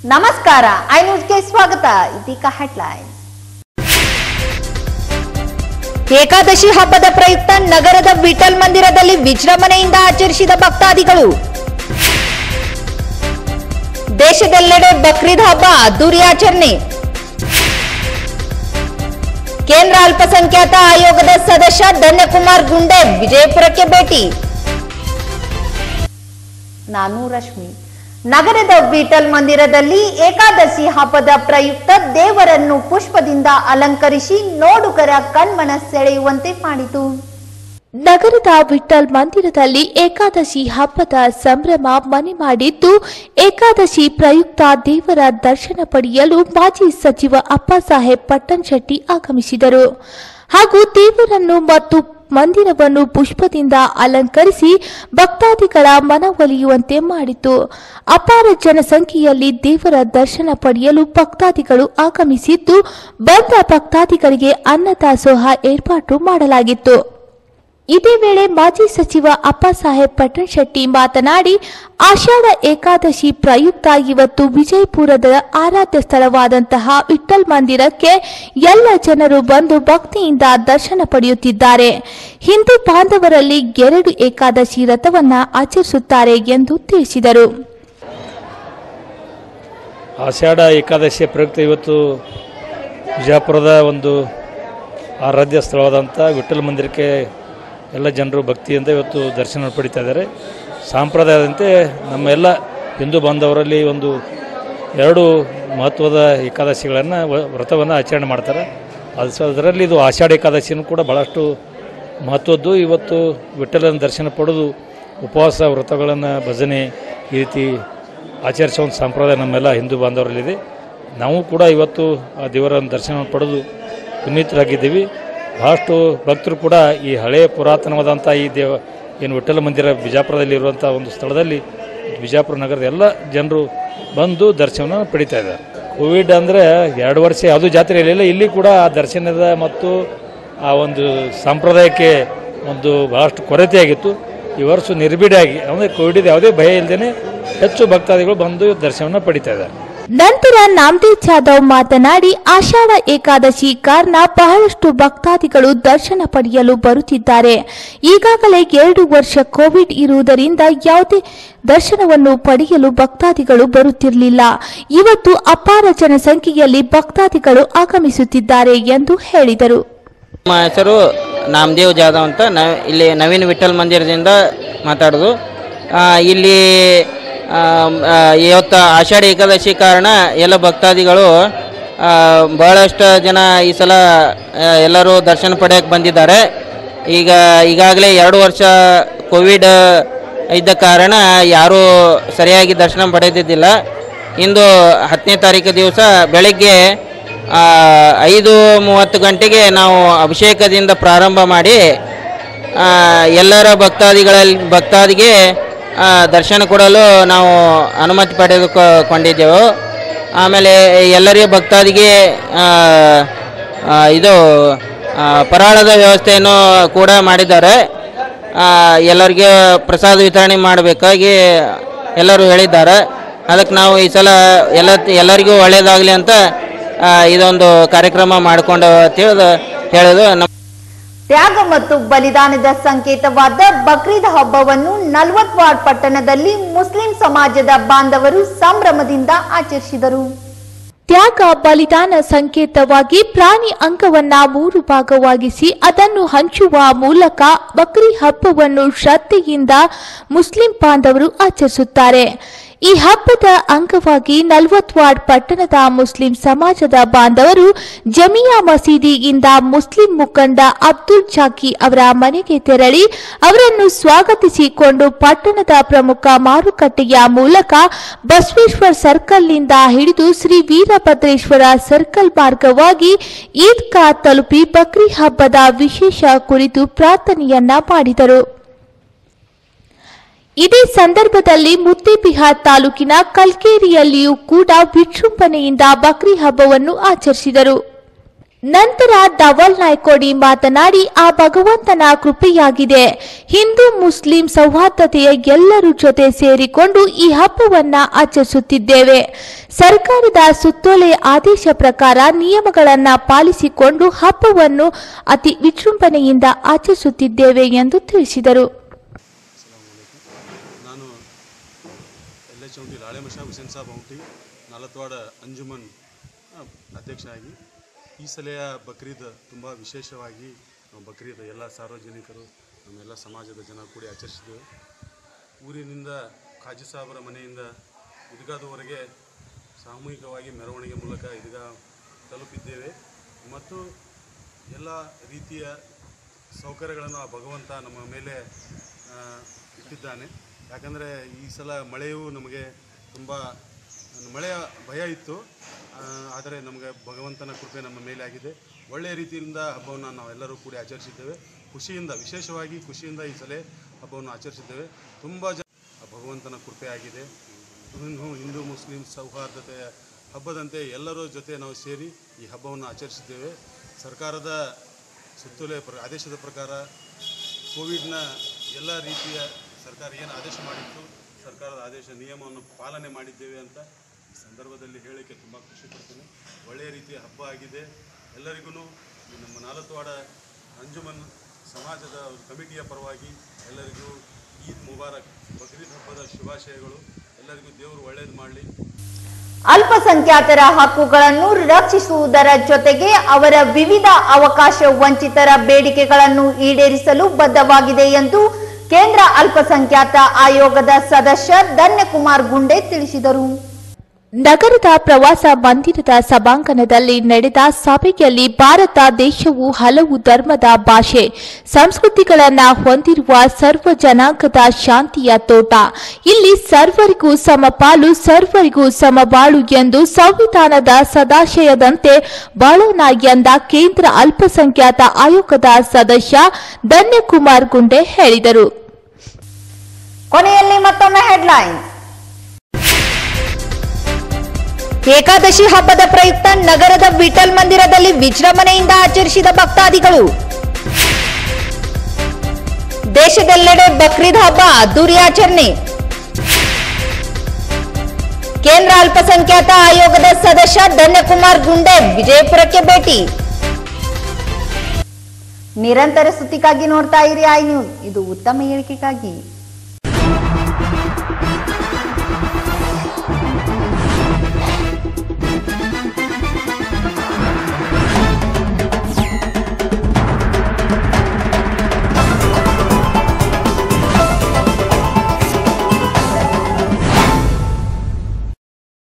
ನಮಸ್ಕಾರ ಐ ನ್ಯೂಸ್ಗೆ ಸ್ವಾಗತ ಇದೀಗ ಹೆಡ್ಲೈನ್ ಏಕಾದಶಿ ಹಬ್ಬದ ಪ್ರಯುಕ್ತ ನಗರದ ವಿಠಲ್ ಮಂದಿರದಲ್ಲಿ ವಿಜೃಂಭಣೆಯಿಂದ ಆಚರಿಸಿದ ಭಕ್ತಾದಿಗಳು ದೇಶದೆಲ್ಲೆಡೆ ಬಕ್ರೀದ್ ಹಬ್ಬ ಅದ್ದೂರಿ ಆಚರಣೆ ಕೇಂದ್ರ ಅಲ್ಪಸಂಖ್ಯಾತ ಆಯೋಗದ ಸದಸ್ಯ ಧನ್ಯಕುಮಾರ್ ಗುಂಡೆ ವಿಜಯಪುರಕ್ಕೆ ಭೇಟಿ ನಾನು ರಶ್ಮಿ ನಗರದ ವಿಠಲ್ ಮಂದಿರದಲ್ಲಿ ಏಕಾದಶಿ ಹಬ್ಬದ ಪ್ರಯುಕ್ತ ದೇವರನ್ನು ಪುಷ್ಪದಿಂದ ಅಲಂಕರಿಸಿ ನೋಡುಗರ ಕಣ್ಮನ ಸೆಳೆಯುವಂತೆ ಮಾಡಿತು ನಗರದ ವಿಠಲ್ ಮಂದಿರದಲ್ಲಿ ಏಕಾದಶಿ ಹಬ್ಬದ ಸಂಭ್ರಮ ಮನೆ ಮಾಡಿದ್ದು ಏಕಾದಶಿ ಪ್ರಯುಕ್ತ ದೇವರ ದರ್ಶನ ಪಡೆಯಲು ಮಾಜಿ ಸಚಿವ ಅಪ್ಪಸಾಹೇಬ್ ಪಟ್ಟಣ್ ಶೆಟ್ಟಿ ಆಗಮಿಸಿದರು ಹಾಗೂ ದೇವರನ್ನು ಮತ್ತು ಮಂದಿರವನ್ನು ಪುಷ್ಪದಿಂದ ಅಲಂಕರಿಸಿ ಭಕ್ತಾದಿಗಳ ಮನವೊಲಿಯುವಂತೆ ಮಾಡಿತು ಅಪಾರ ಜನಸಂಖ್ಯೆಯಲ್ಲಿ ದೇವರ ದರ್ಶನ ಪಡೆಯಲು ಭಕ್ತಾದಿಗಳು ಆಗಮಿಸಿದ್ದು ಬಂದ ಭಕ್ತಾದಿಗಳಿಗೆ ಅನ್ನದಾಸೋಹ ಏರ್ಪಾಟು ಮಾಡಲಾಗಿತ್ತು ಇದೇ ವೇಳೆ ಮಾಜಿ ಸಚಿವ ಅಪ್ಪಸಾಹೇಬ್ ಪಟ್ಟಣ್ ಶೆಟ್ಟಿ ಮಾತನಾಡಿ ಆಷಾಢ ಏಕಾದಶಿ ಪ್ರಯುಕ್ತ ಇವತ್ತು ವಿಜಯಪುರದ ಆರಾಧ್ಯ ಸ್ಥಳವಾದಂತಹ ವಿಠಲ್ ಮಂದಿರಕ್ಕೆ ಎಲ್ಲ ಜನರು ಬಂದು ಭಕ್ತಿಯಿಂದ ದರ್ಶನ ಪಡೆಯುತ್ತಿದ್ದಾರೆ ಹಿಂದೂ ಬಾಂಧವರಲ್ಲಿ ಎರಡು ಏಕಾದಶಿ ರಥವನ್ನ ಆಚರಿಸುತ್ತಾರೆ ಎಂದು ತಿಳಿಸಿದರು ಆಷಾಢ ಏಕಾದಶಿಯ ಪ್ರಯುಕ್ತ ಇವತ್ತು ವಿಜಯಪುರದ ಒಂದು ಆರಾಧ್ಯ ಸ್ಥಳವಾದಂಥ ವಿಠ್ಠಲ ಮಂದಿರಕ್ಕೆ ಎಲ್ಲ ಜನರು ಭಕ್ತಿಯಿಂದ ಇವತ್ತು ದರ್ಶನ ಪಡಿತಾ ಇದ್ದಾರೆ ಸಾಂಪ್ರದಾಯದಂತೆ ನಮ್ಮ ಎಲ್ಲ ಹಿಂದೂ ಬಾಂಧವರಲ್ಲಿ ಒಂದು ಎರಡು ಮಹತ್ವದ ಏಕಾದಶಿಗಳನ್ನು ವ್ರತವನ್ನು ಆಚರಣೆ ಮಾಡ್ತಾರೆ ಅದು ಸ ಅದರಲ್ಲಿ ಇದು ಆಷಾಢ ಏಕಾದಶಿನೂ ಕೂಡ ಭಾಳಷ್ಟು ಮಹತ್ವದ್ದು ಇವತ್ತು ವಿಠ್ಠಲನ ದರ್ಶನ ಪಡೆದು ಉಪವಾಸ ವ್ರತಗಳನ್ನು ಭಜನೆ ಈ ರೀತಿ ಆಚರಿಸೋ ಒಂದು ಸಂಪ್ರದಾಯ ನಮ್ಮೆಲ್ಲ ಹಿಂದೂ ಬಾಂಧವರಲ್ಲಿದೆ ನಾವು ಕೂಡ ಇವತ್ತು ಆ ದೇವರ ದರ್ಶನ ಪಡೆದು ಪುನೀತರಾಗಿದ್ದೀವಿ ಬಹಳಷ್ಟು ಭಕ್ತರು ಕೂಡ ಈ ಹಳೆಯ ಪುರಾತನವಾದಂಥ ಈ ದೇವ ಏನು ವಿಠ್ಠಲ ಮಂದಿರ ಬಿಜಾಪುರದಲ್ಲಿ ಇರುವಂಥ ಒಂದು ಸ್ಥಳದಲ್ಲಿ ಬಿಜಾಪುರ ನಗರದ ಎಲ್ಲ ಜನರು ಬಂದು ದರ್ಶನ ಪಡಿತಾ ಇದ್ದಾರೆ ಕೋವಿಡ್ ಅಂದರೆ ಎರಡು ವರ್ಷ ಯಾವುದೂ ಜಾತ್ರೆ ಇರಲಿಲ್ಲ ಇಲ್ಲಿ ಕೂಡ ಆ ದರ್ಶನದ ಮತ್ತು ಆ ಒಂದು ಸಂಪ್ರದಾಯಕ್ಕೆ ಒಂದು ಬಹಳಷ್ಟು ಕೊರತೆಯಾಗಿತ್ತು ಈ ವರ್ಷ ನಿರ್ಬಿಡಿಯಾಗಿ ಅಂದರೆ ಕೋವಿಡ್ ಯಾವುದೇ ಭಯ ಇಲ್ಲದೇ ಹೆಚ್ಚು ಭಕ್ತಾದಿಗಳು ಬಂದು ದರ್ಶನವನ್ನು ಪಡಿತಾ ಇದ್ದಾರೆ ನಂತರ ನಾಮದೇವ್ ಜಾಧವ್ ಮಾತನಾಡಿ ಆಷಾಢ ಏಕಾದಶಿ ಕಾರಣ ಬಹಳಷ್ಟು ಭಕ್ತಾದಿಗಳು ದರ್ಶನ ಪಡೆಯಲು ಬರುತ್ತಿದ್ದಾರೆ ಈಗಾಗಲೇ ಎರಡು ವರ್ಷ ಕೋವಿಡ್ ಇರುವುದರಿಂದ ಯಾವುದೇ ದರ್ಶನವನ್ನು ಪಡೆಯಲು ಭಕ್ತಾದಿಗಳು ಬರುತ್ತಿರಲಿಲ್ಲ ಇವತ್ತು ಅಪಾರ ಜನಸಂಖ್ಯೆಯಲ್ಲಿ ಭಕ್ತಾದಿಗಳು ಆಗಮಿಸುತ್ತಿದ್ದಾರೆ ಎಂದು ಹೇಳಿದರು ನಮ್ಮ ಹೆಸರು ನಾಮದೇವ್ ಜಾಧವ್ ಅಂತ ನಾವು ಇಲ್ಲಿ ನವೀನ್ ವಿಠಲ್ ಮಂದಿರದಿಂದ ಮಾತಾಡೋದು ಆ, ಇಲ್ಲಿ ಆ, ಆ, ಇವತ್ತು ಆಷಾಢ ಏಕಾದಶಿ ಕಾರಣ ಎಲ್ಲ ಭಕ್ತಾದಿಗಳು ಆ, ಬಹಳಷ್ಟು ಜನ ಈ ಸಲ ಆ, ಎಲ್ಲರೂ ದರ್ಶನ ಪಡೆಯಕ್ಕೆ ಬಂದಿದ್ದಾರೆ ಈಗ ಈಗಾಗಲೇ ಎರಡು ವರ್ಷ ಕೋವಿಡ್ ಇದ್ದ ಕಾರಣ ಯಾರೂ ಸರಿಯಾಗಿ ದರ್ಶನ ಪಡೆದಿದ್ದಿಲ್ಲ ಇಂದು ಹತ್ತನೇ ತಾರೀಕು ದಿವಸ ಬೆಳಗ್ಗೆ ಆ, ಐದು ಮೂವತ್ತು ಗಂಟೆಗೆ ನಾವು ಅಭಿಷೇಕದಿಂದ ಪ್ರಾರಂಭ ಮಾಡಿ ಆ, ಎಲ್ಲರ ಭಕ್ತಾದಿಗಳಲ್ಲಿ ಭಕ್ತಾದಿಗೆ ಆ, ದರ್ಶನ ಕೊಡಲು ನಾವು ಅನುಮತಿ ಪಡೆದುಕೊಂಡಿದ್ದೆವು ಆಮೇಲೆ ಎಲ್ಲರಿಗೂ ಭಕ್ತಾದಿಗೆ ಆ, ಆ, ಇದು ಆ, ಪರಾಳದ ವ್ಯವಸ್ಥೆಯನ್ನು ಕೂಡ ಮಾಡಿದ್ದಾರೆ ಆ, ಎಲ್ಲರಿಗೆ ಪ್ರಸಾದ ವಿತರಣೆ ಮಾಡಬೇಕಾಗಿ ಎಲ್ಲರೂ ಹೇಳಿದ್ದಾರೆ ಅದಕ್ಕೆ ನಾವು ಈ ಸಲ ಎಲ್ಲ ಎಲ್ಲರಿಗೂ ಒಳ್ಳೆಯದಾಗಲಿ ಅಂತ ಆ, ಇದೊಂದು ಕಾರ್ಯಕ್ರಮ ಮಾಡಿಕೊಂಡು ತಿಳಿದು ಹೇಳೋದು ನಮ್ಮ ತ್ಯಾಗ ಮತ್ತು ಬಲಿದಾನದ ಸಂಕೇತವಾದ ಬಕ್ರೀದ್ ಹಬ್ಬವನ್ನು ನಲ್ವತ್ ವಾರ್ಡ್ ಪಟ್ಟಣದಲ್ಲಿ ಮುಸ್ಲಿಂ ಸಮಾಜದ ಬಾಂಧವರು ಸಂಭ್ರಮದಿಂದ ಆಚರಿಸಿದರು ತ್ಯಾಗ ಬಲಿದಾನ ಸಂಕೇತವಾಗಿ ಪ್ರಾಣಿ ಅಂಗವನ್ನ ಮೂರು ಭಾಗವಾಗಿಸಿ ಅದನ್ನು ಹಂಚುವ ಮೂಲಕ ಬಕ್ರಿ ಹಬ್ಬವನ್ನು ಶ್ರದ್ಧೆಯಿಂದ ಮುಸ್ಲಿಂ ಬಾಂಧವರು ಆಚರಿಸುತ್ತಾರೆ ಈ ಹಬ್ಬದ ಅಂಗವಾಗಿ ನಲ್ವತ್ ವಾರ್ಡ್ ಪಟ್ಟಣದ ಮುಸ್ಲಿಂ ಸಮಾಜದ ಬಾಂಧವರು ಜಮಿಯಾ ಮಸೀದಿಯಿಂದ ಮುಸ್ಲಿಂ ಮುಖಂಡ ಅಬ್ದುಲ್ ಜಾಕಿ ಅವರ ಮನೆಗೆ ತೆರಳಿ ಅವರನ್ನು ಸ್ವಾಗತಿಸಿಕೊಂಡು ಪಟ್ಟಣದ ಪ್ರಮುಖ ಮಾರುಕಟ್ಟೆಯ ಮೂಲಕ ಬಸವೇಶ್ವರ್ ಸರ್ಕಲ್ನಿಂದ ಹಿಡಿದು ಶ್ರೀ ವೀರಭದ್ರೇಶ್ವರ ಸರ್ಕಲ್ ಮಾರ್ಗವಾಗಿ ಈದ್ಗಾ ತಲುಪಿ ಬಕ್ರಿ ಹಬ್ಬದ ವಿಶೇಷ ಕುರಿತು ಪ್ರಾರ್ಥನೆಯನ್ನ ಮಾಡಿದರು ಇದೇ ಸಂದರ್ಭದಲ್ಲಿ ಮುದ್ದೇಬಿಹಾರ್ ತಾಲೂಕಿನ ಕಲ್ಕೇರಿಯಲ್ಲಿಯೂ ಕೂಡ ವಿಜೃಂಭಣೆಯಿಂದ ಬಕ್ರಿ ಹಬ್ಬವನ್ನು ಆಚರಿಸಿದರು ನಂತರ ಧವಲ್ ನಾಯ್ಕೋಡಿ ಮಾತನಾಡಿ ಆ ಭಗವಂತನ ಕೃಪೆಯಾಗಿದೆ ಹಿಂದೂ ಮುಸ್ಲಿಂ ಸೌಹಾರ್ದತೆಯ ಎಲ್ಲರೂ ಜೊತೆ ಸೇರಿಕೊಂಡು ಈ ಹಬ್ಬವನ್ನ ಆಚರಿಸುತ್ತಿದ್ದೇವೆ ಸರ್ಕಾರದ ಸುತ್ತೋಲೆ ಆದೇಶ ಪ್ರಕಾರ ನಿಯಮಗಳನ್ನ ಪಾಲಿಸಿಕೊಂಡು ಹಬ್ಬವನ್ನು ಅತಿ ವಿಜೃಂಭಣೆಯಿಂದ ಆಚರಿಸುತ್ತಿದ್ದೇವೆ ಎಂದು ತಿಳಿಸಿದರು ನಾನು ಎಲ್ ಎಚ್ ಔಟಿ ಲಾಳೆಮಶ ಹುಸೇನ್ ಸಾಬ್ ಔಟಿ ನಾಲತ್ವಾಡ ಅಂಜುಮನ್ ಆ, ಅಧ್ಯಕ್ಷನಾಗಿ ಈ ಸಲೆಯ ಬಕ್ರೀದ್ ತುಂಬ ವಿಶೇಷವಾಗಿ ನಾವು ಬಕ್ರೀದ್ ಎಲ್ಲ ಸಾರ್ವಜನಿಕರು ನಮ್ಮೆಲ್ಲ ಸಮಾಜದ ಜನ ಕೂಡಿ ಆಚರಿಸಿದ್ದೇವೆ ಊರಿನಿಂದ ಖಾಜಿ ಸಾಬರ ಮನೆಯಿಂದ ಈದ್ಗಾದವರೆಗೆ ಸಾಮೂಹಿಕವಾಗಿ ಮೆರವಣಿಗೆ ಮೂಲಕ ಈದ್ಗಾ ತಲುಪಿದ್ದೇವೆ ಮತ್ತು ಎಲ್ಲ ರೀತಿಯ ಸೌಕರ್ಯಗಳನ್ನು ಆ ಭಗವಂತ ನಮ್ಮ ಮೇಲೆ ಆ, ಇಟ್ಟಿದ್ದಾನೆ ಯಾಕಂದರೆ ಈ ಸಲ ಮಳೆಯೂ ನಮಗೆ ತುಂಬ ಮಳೆಯ ಭಯ ಇತ್ತು ಆ, ಆದರೆ ನಮಗೆ ಭಗವಂತನ ಕೃಪೆ ನಮ್ಮ ಮೇಲೆ ಆಗಿದೆ ಒಳ್ಳೆಯ ರೀತಿಯಿಂದ ಹಬ್ಬವನ್ನು ನಾವೆಲ್ಲರೂ ಕೂಡಿ ಆಚರಿಸಿದ್ದೇವೆ ಖುಷಿಯಿಂದ ವಿಶೇಷವಾಗಿ ಖುಷಿಯಿಂದ ಈ ಸಲ ಹಬ್ಬವನ್ನು ಆಚರಿಸಿದ್ದೇವೆ ತುಂಬ ಜನ ಆ ಭಗವಂತನ ಕೃಪೆ ಆಗಿದೆ ಇನ್ನು ಹಿಂದೂ ಮುಸ್ಲಿಂ ಸೌಹಾರ್ದತೆಯ ಹಬ್ಬದಂತೆ ಎಲ್ಲರ ಜೊತೆ ನಾವು ಸೇರಿ ಈ ಹಬ್ಬವನ್ನು ಆಚರಿಸಿದ್ದೇವೆ ಸರ್ಕಾರದ ಸುತ್ತೋಲೆ ಪ್ರ ಆದೇಶದ ಪ್ರಕಾರ ಕೋವಿಡ್ನ ಎಲ್ಲ ರೀತಿಯ ಸರ್ಕಾರ ಏನು ಆದೇಶ ಮಾಡಿತ್ತು ಸರ್ಕಾರದ ಆದೇಶ ನಿಯಮವನ್ನು ಪಾಲನೆ ಮಾಡಿದ್ದೇವೆ ಅಂತ ಈ ಸಂದರ್ಭದಲ್ಲಿ ಹೇಳಲಿಕ್ಕೆ ತುಂಬ ಖುಷಿ ಪಡ್ತೇನೆ ಒಳ್ಳೆಯ ರೀತಿಯ ಹಬ್ಬ ಆಗಿದೆ ಎಲ್ಲರಿಗೂ ನಮ್ಮ ನಾಲತ್ವಾಡ ಅಂಜುಮನ್ ಸಮಾಜದ ಕಮಿಟಿಯ ಪರವಾಗಿ ಎಲ್ಲರಿಗೂ ಈದ್ ಮುಬಾರಕ್ ಬಕ್ರೀದ್ ಹಬ್ಬದ ಶುಭಾಶಯಗಳು ಎಲ್ಲರಿಗೂ ದೇವರು ಒಳ್ಳೆಯದು ಮಾಡಲಿ ಅಲ್ಪಸಂಖ್ಯಾತರ ಹಕ್ಕುಗಳನ್ನು ರಕ್ಷಿಸುವುದರ ಜೊತೆಗೆ ಅವರ ವಿವಿಧ ಅವಕಾಶ ವಂಚಿತರ ಬೇಡಿಕೆಗಳನ್ನು ಈಡೇರಿಸಲು ಬದ್ಧವಾಗಿದೆ ಎಂದು ಕೇಂದ್ರ ಅಲ್ಪಸಂಖ್ಯಾತ ಆಯೋಗದ ಸದಸ್ಯ ಧನ್ಯಕುಮಾರ್ ಗುಂಡೆ ತಿಳಿಸಿದರು ನಗರದ ಪ್ರವಾಸ ಮಂದಿರದ ಸಭಾಂಗಣದಲ್ಲಿ ನಡೆದ ಸಭೆಯಲ್ಲಿ ಭಾರತ ದೇಶವು ಹಲವು ಧರ್ಮದ ಭಾಷೆ ಸಂಸ್ಕೃತಿಗಳನ್ನ ಹೊಂದಿರುವ ಸರ್ವ ಜನಾಂಗದ ಶಾಂತಿಯ ತೋಟ ಇಲ್ಲಿ ಸರ್ವರಿಗೂ ಸಮಪಾಲು ಸರ್ವರಿಗೂ ಸಮಬಾಳು ಎಂದು ಸಂವಿಧಾನದ ಸದಾಶಯದಂತೆ ಬಾಳೋಣ ಎಂದ ಕೇಂದ್ರ ಅಲ್ಪಸಂಖ್ಯಾತ ಆಯೋಗದ ಸದಸ್ಯ ಧನ್ಯಕುಮಾರ್ ಗುಂಡೆ ಹೇಳಿದರು ಕೊನೆಯಲ್ಲಿ ಮತ್ತೊಮ್ಮೆ ಹೆಡ್ಲೈನ್ಸ್ ಏಕಾದಶಿ ಹಬ್ಬದ ಪ್ರಯುಕ್ತ ನಗರದ ವಿಠಲ್ ಮಂದಿರದಲ್ಲಿ ವಿಜೃಂಭಣೆಯಿಂದ ಆಚರಿಸಿದ ಭಕ್ತಾದಿಗಳು ದೇಶದೆಲ್ಲೆಡೆ ಬಕ್ರೀದ್ ಹಬ್ಬ ಅದ್ದೂರಿ ಆಚರಣೆ ಕೇಂದ್ರ ಅಲ್ಪಸಂಖ್ಯಾತ ಆಯೋಗದ ಸದಸ್ಯ ಧನ್ಯಕುಮಾರ್ ಗುಂಡೆ ವಿಜಯಪುರಕ್ಕೆ ಭೇಟಿ ನಿರಂತರ ಸುದ್ದಿಗಾಗಿ ನೋಡ್ತಾ ಇರಿ ಐ ನ್ಯೂಸ್ ಇದು ಉತ್ತಮ ಹೇಳಿಕೆಗಾಗಿ